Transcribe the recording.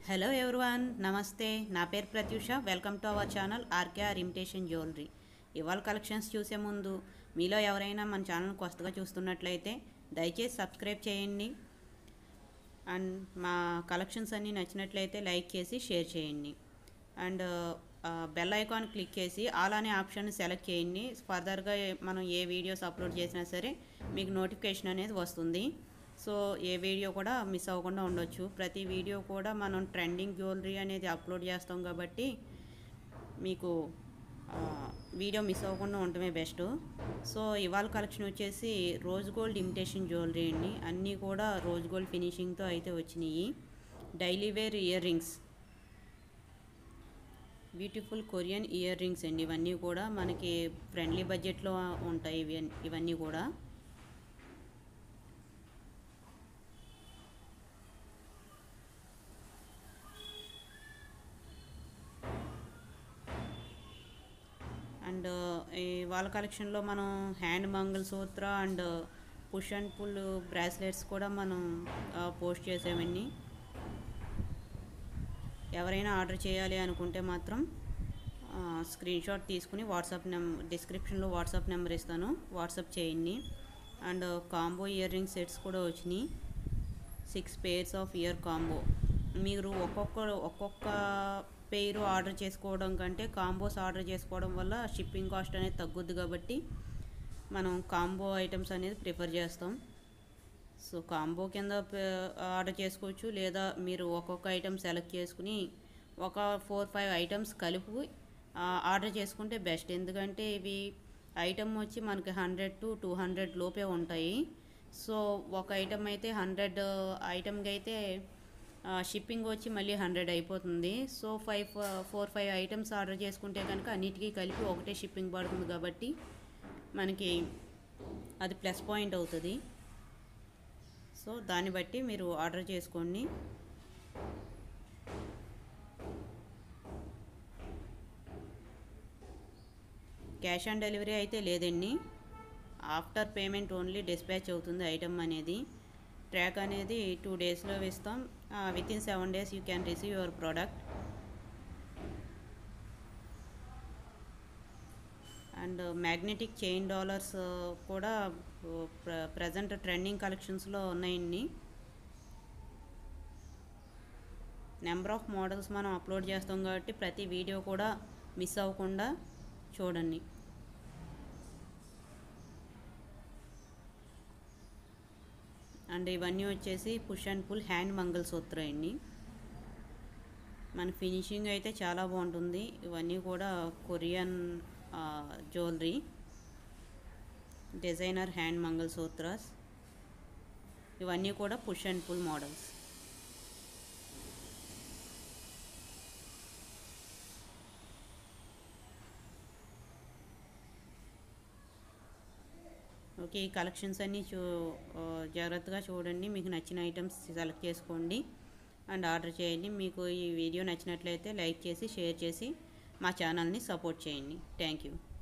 hello everyone నమస్తే నా పేరు Prathyusha welcome to our channel RKR imitation jewellery ఇవాళ కలెక్షన్స్ చూసే ముందు మీలో ఎవరైనా మన ఛానల్ కొత్తగా చూస్తున్నట్లయితే దయచేసి సబ్స్క్రైబ్ చేయండి అండ్ మా కలెక్షన్స్ అన్నీ నచ్చినట్లయితే లైక్ చేసి షేర్ చేయండి అండ్ బెల్ ఐకాన్ క్లిక్ చేసి ఆల్ అనే ఆప్షన్ సెలెక్ట్ చేయండి ఫర్దర్గా మనం ఏ వీడియోస్ అప్లోడ్ చేసినా సరే మీకు నోటిఫికేషన్ అనేది వస్తుంది సో ఏ వీడియో కూడా మిస్ అవ్వకుండా ఉండొచ్చు ప్రతి వీడియో కూడా మనం ట్రెండింగ్ జ్యువెలరీ అనేది అప్లోడ్ చేస్తాం కాబట్టి మీకు ఆ, వీడియో మిస్ అవ్వకుండా ఉండటమే బెస్ట్ సో ఇవాళ కలెక్షన్ వచ్చేసి రోజ్ గోల్డ్ ఇమిటేషన్ జ్యువెలరీ అండి అన్నీ కూడా రోజ్ గోల్డ్ ఫినిషింగ్తో అయితే వచ్చినాయి daily wear earrings beautiful Korean earrings అండి ఇవన్నీ కూడా మనకి ఫ్రెండ్లీ బడ్జెట్లో ఉంటాయి ఇవి ఇవన్నీ కూడా అండ్ ఈ వాళ్ళ కలెక్షన్లో మనం hand mangalsutra and push and pull bracelets కూడా మనం పోస్ట్ చేసామండి ఎవరైనా ఆర్డర్ చేయాలి అనుకుంటే మాత్రం స్క్రీన్ షాట్ తీసుకుని వాట్సాప్ నెం డిస్క్రిప్షన్లో వాట్సాప్ నెంబర్ ఇస్తాను వాట్సాప్ చేయండి and combo earring sets కూడా వచ్చినాయి six pairs of ear combo మీరు ఒక్కొక్క ఒక్కొక్క పేరు ఆర్డర్ చేసుకోవడం కంటే కాంబోస్ ఆర్డర్ చేసుకోవడం వల్ల షిప్పింగ్ కాస్ట్ అనేది తగ్గుద్ది కాబట్టి మనం కాంబో ఐటమ్స్ అనేది ప్రిఫర్ చేస్తాం సో కాంబో కింద ప- ఆర్డర్ చేసుకోవచ్చు లేదా మీరు ఒక్కొక్క ఐటమ్ సెలెక్ట్ చేసుకుని ఒక ఫోర్ ఫైవ్ ఐటమ్స్ కలిపి ఆ, ఆర్డర్ చేసుకుంటే బెస్ట్ ఎందుకంటే ఇవి ఐటమ్ వచ్చి మనకి హండ్రెడ్ టు టూ హండ్రెడ్ లోపే ఉంటాయి సో ఒక ఐటమ్ అయితే హండ్రెడ్ ఐటమ్కి అయితే షిప్పింగ్ వచ్చి మళ్ళీ హండ్రెడ్ అయిపోతుంది so five four five items order చేసుకుంటే కనుక అన్నిటికీ కలిపి ఒకటే షిప్పింగ్ పడుతుంది కాబట్టి మనకి అది ప్లస్ పాయింట్ అవుతుంది సో దాన్ని బట్టి మీరు ఆర్డర్ చేసుకోండి క్యాష్ ఆన్ డెలివరీ అయితే లేదండి ఆఫ్టర్ పేమెంట్ ఓన్లీ డిస్పాచ్ అవుతుంది ఐటమ్ అనేది ట్రాక్ అనేది టూ డేస్లో ఇస్తాం within seven days you can receive your product and magnetic chain dollars కూడా ప్రజెంట్ ట్రెండింగ్ కలెక్షన్స్లో ఉన్నాయండి నెంబర్ ఆఫ్ మోడల్స్ మనం అప్లోడ్ చేస్తాం కాబట్టి ప్రతి వీడియో కూడా మిస్ అవ్వకుండా చూడండి అండ్ ఇవన్నీ వచ్చేసి push and pull hand mangalsutra అండి మన ఫినిషింగ్ అయితే చాలా బాగుంటుంది ఇవన్నీ కూడా Korean jewellery designer hand mangalsutras ఇవన్నీ కూడా push and pull models okay ఈ కలెక్షన్స్ అన్నీ చూ ఆ, జాగ్రత్తగా చూడండి మీకు నచ్చిన ఐటమ్స్ సెలెక్ట్ చేసుకోండి అండ్ ఆర్డర్ చేయండి మీకు ఈ వీడియో నచ్చినట్లయితే లైక్ చేసి షేర్ చేసి మా ఛానల్ని సపోర్ట్ చేయండి థ్యాంక్ యూ